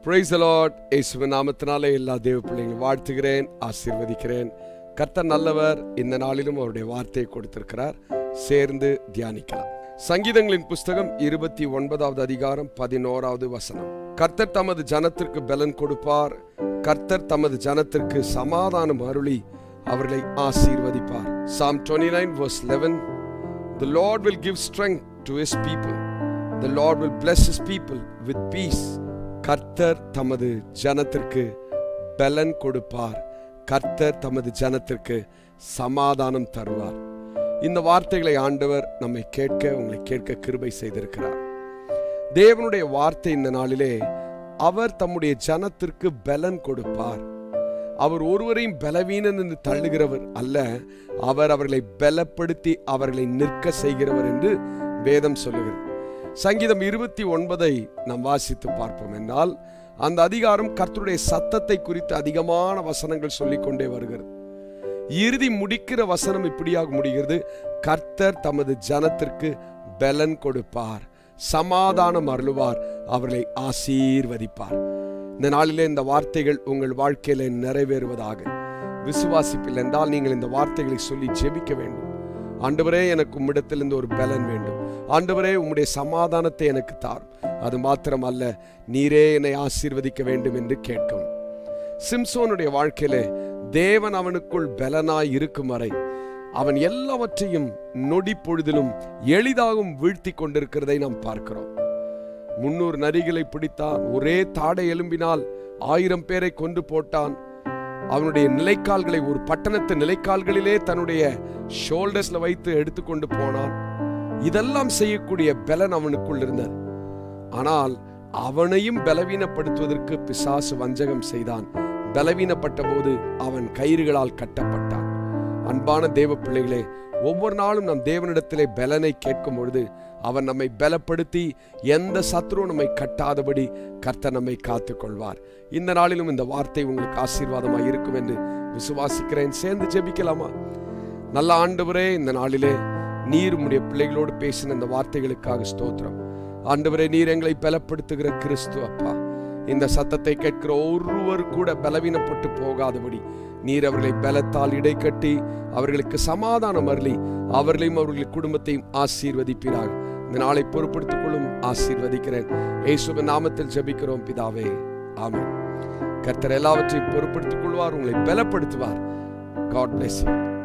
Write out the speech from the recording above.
Price Lord இயேசுவின் நாமத்தினாலே எல்லா தேவ பிள்ளைகளும் வாழ்த்துகிறேன் ஆசீர்வதிக்கிறேன் கர்த்தர் நல்லவர் இந்த நாளிலும் அவருடைய வார்த்தையை கொடுத்திருக்கிறார் சேர்ந்து தியானிக்கலாம் சங்கீதங்களின் புஸ்தகம் இருபத்தி ஒன்பதாவது அதிகாரம் பதினோராவது வசனம் கர்த்தர் தமது ஜனத்திற்கு பலன் கொடுப்பார் கர்த்தர் தமது ஜனத்திற்கு சமாதானம் அருளி அவர்களை ஆசீர்வதிப்பார் psalm 29 nine verse 11 The Lord will give strength to his people. The Lord will bless his people with peace. கர்த்தர் தமது ஜனத்திற்கு பலன் கொடுப்பார் கர்த்தர் தமது ஜனத்திற்கு சமாதானம் தருவார் இந்த வார்த்தைகளை ஆண்டவர் நம்மை கேட்க உங்களை கேட்க கிருபை செய்திருக்கிறார் தேவனுடைய வார்த்தை இந்த நாளிலே அவர் தம்முடைய ஜனத்திற்கு பலன் கொடுப்பார் அவர் ஒருவரையும் பலவீனன் என்று தள்ளுகிறவர் அல்ல அவர் அவர்களை பலப்படுத்தி அவர்களை நிற்க செய்கிறவர் என்று வேதம் சொல்லுகிறது சங்கீதம் இருபத்தி ஒன்பதை நாம் வாசித்து பார்ப்போம் என்றால் அந்த அதிகாரம் கர்த்தருடைய சத்தத்தை குறித்து அதிகமான வசனங்கள் சொல்லிக்கொண்டே வருகிறது இறுதி முடிக்கிற வசனம் இப்படியாக முடிகிறது கர்த்தர் தமது ஜனத்திற்கு பலன் கொடுப்பார் சமாதானம் அருளுவார் அவர்களை ஆசீர்வதிப்பார் இந்த நாளிலே இந்த வார்த்தைகள் உங்கள் வாழ்க்கையில நிறைவேறுவதாக விசுவாசிப்பில் என்றால் நீங்கள் இந்த வார்த்தைகளை சொல்லி ஜெபிக்க வேண்டும் ஆண்டவரே எனக்கு உம்மிடத்திலிருந்து ஒரு பலன் வேண்டும் ஆண்டவரே உம்முடைய சமாதானத்தை எனக்கு தாரும் அது மாத்திரம் அல்ல நீரே என்னை ஆசீர்வதிக்க வேண்டும் என்று கேட்கவும் சிம்சோனுடைய வாழ்க்கையிலே தேவன் அவனுக்குள் பலனாய் இருக்கும் வரை அவன் எல்லாவற்றையும் நொடி பொழுதிலும் எளிதாகவும் வீழ்த்தி கொண்டிருக்கிறதை நாம் பார்க்கிறோம் முன்னூறு நரிகளை பிடித்தான் ஒரே தாடை எலும்பினால் ஆயிரம் பேரை கொண்டு போட்டான் அவனுடைய நிலைக்கால்களை ஒரு பட்டணத்து நிலைக்கால்களிலே தன்னுடைய ஷோல்டர்ஸ்ல வைத்து எடுத்துக்கொண்டு போனான் இதெல்லாம் செய்யக்கூடிய பலன் அவனுக்குள் இருந்தது ஆனால் அவனையும் பலவீனப்படுத்துவதற்கு பிசாசு வஞ்சகம் செய்தான் பலவீனப்பட்ட போது அவன் கயிறுகளால் கட்டப்பட்டான் அன்பான தேவ பிள்ளைகளே ஒவ்வொரு நாளும் நம் தேவனிடத்திலே பலனை கேட்கும் பொழுது அவன் நம்மை பலப்படுத்தி எந்த சத்ருவும் நம்மை கட்டாதபடி கர்த்தர் நம்மை காத்துக் கொள்வார் இந்த நாளிலும் இந்த வார்த்தை உங்களுக்கு ஆசீர்வாதமாக இருக்கும் என்று விசுவாசிக்கிறேன் சேர்ந்து ஜெபிக்கலாமா நல்ல ஆண்டவரே இந்த நாளிலே நீர் உம்முடைய பிள்ளைகளோடு பேசின இந்த வார்த்தைகளுக்காக ஸ்தோத்திரம் ஆண்டவரே நீர் எங்களை பலப்படுத்துகிற கிறிஸ்து அப்பா இந்த சத்தத்தை கேட்கிற ஒருவர் கூட பலவீனப்பட்டு போகாதபடி நீர் அவர்களை பலத்தால் இடைக்கட்டி அவர்களுக்கு சமாதானம் அருளி அவர்களையும் அவர்களுடைய குடும்பத்தையும் ஆசீர்வதிப்பீராக இந்த நாளை பொறுப்படுத்திக் கொள்ளும் ஆசீர்வதிக்கிறேன் இயேசுவின் நாமத்தில் ஜெபிக்கிறோம் பிதாவே ஆமென் கர்த்தர் எல்லாவற்றையும் பொறுப்படுத்திக் கொள்வார் உங்களை பலப்படுத்துவார் காட் bless you